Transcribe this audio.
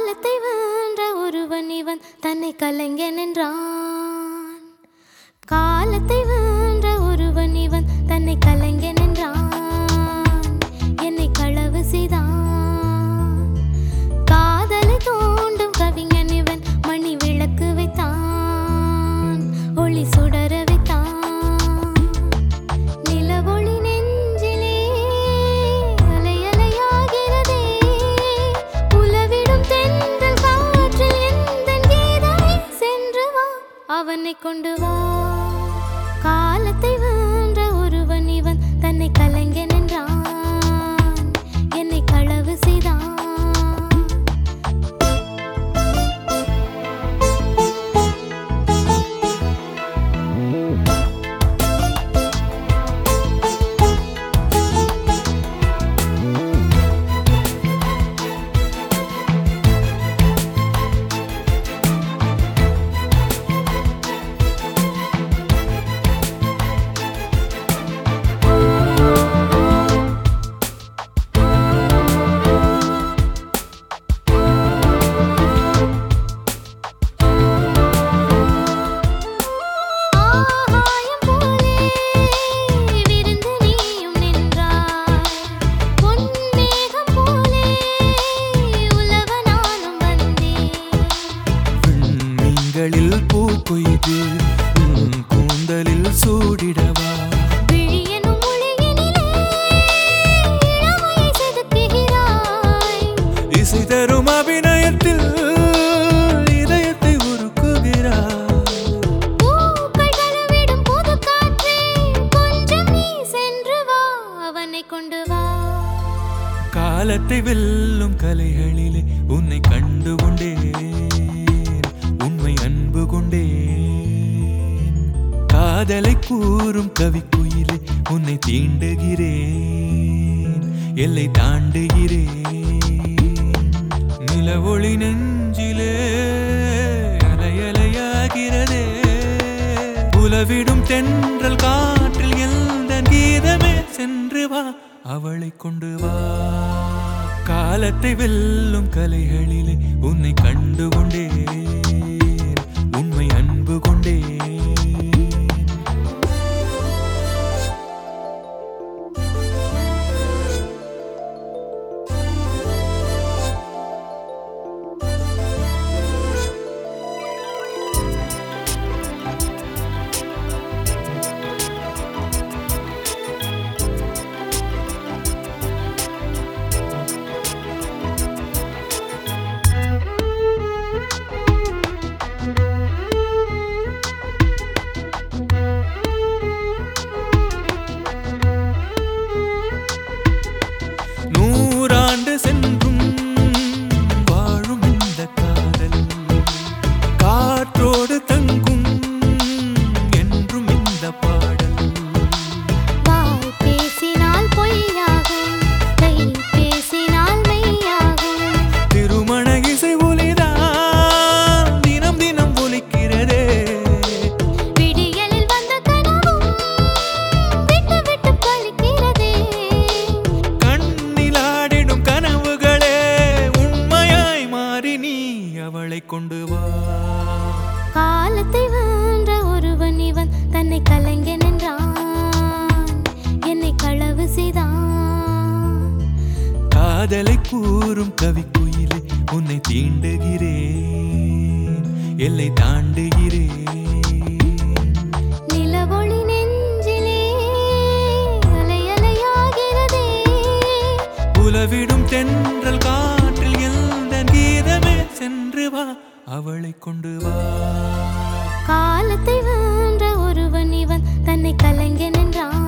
காலத்தை வென்ற ஒருவன் இவன் தன்னை கலைஞன் என்றான் காலத்தை வென்ற ஒருவன் இவன் தன்னை கலைஞன் என்றான் என்னை களவு செய்தான் காதலை தோண்டும் கவிஞன் இவன் மணி விளக்கு வைத்தான் ஒளி சுடர வைத்தான் நிலவொளி நெஞ்சிலே அலை அலையாகிறதே உலவிடும் தென்றல் காற்றில் எந்தன் கீதமே சென்று வா அவனை கொண்டு வா காலத்தை வென்ற ஒருவன் இவன் தன்னை கலைஞன் என்றான் என்னை களவு செய்தான் ஆகாயம் போலே விருந்து நீயும் நின்றாய் பொன்மேகம் போலே உலவ நானும் வந்தேன் விண்மீன்களில் பூ கொய்து உன் கூந்தலில் சூடிடவா விழியெனும் மொழியினிலே இளமையை செதுக்குகிறாய் இசை தரும் அபிநயத்தில் இதயத்தை உருக்குகிறார் பூக்கள் கழுவிடும் புது காற்றே கொஞ்சம் நீ சென்று வா அவனை கொண்டு வா காலத்தை வெல்லும் கலைகளிலே உன்னை கண்டு கொண்டேன் உண்மை அன்பு கொண்டேன் காதலை கூறும் கவிக்குயிலே உன்னை தீண்டுகிறேன் எல்லை தாண்டுகிறேன் நிலவொளி நெஞ்சிலே அலையலையாகிறதே புலவிடும் தென்றல் காற்றில் எந்த கீதமே சென்று வா அவளை கொண்டு வா காலத்தை வெல்லும் கலைகளிலே உன்னை கண்டு கொண்டேன் உண்மை அன்பு கொண்டேன் நூறாண்டு சென்றும் வாழும் இந்த காதல் காற்றோடு தங்கும் என்றும் இந்த பாடல் வாய் பேசினால் பொய்யாகும் கை பேசினால் மெய்யாகும் திருமண இசை ஒலிதான் தினம் தினம் ஒலிக்கிறதே விடியலில் வந்த கனவும் விட்டு விட்டு பழிக்கிறதே கண்ணில் ஆடிடும் கனவுகளே உண்மையாய் மாறி நீ அவளை கொண்டு வா காலத்தை வென்ற ஒருவன் இவன் தன்னை கலைஞன் என்றான் என்னை களவு செய்தான் காதலை கூறும் கவிக்குயிலே உன்னை தீண்டுகிறேன் எல்லை தாண்டுகிறேன் நிலவொளி நெஞ்சிலே அலை அலையாகிறதே உலவிடும் தென்றல் காற்றில் எந்த கீதமே சென்று வா அவளை கொண்டு வா காலத்தை வென்ற ஒருவன் இவன் தன்னை கலைஞன் என்றான்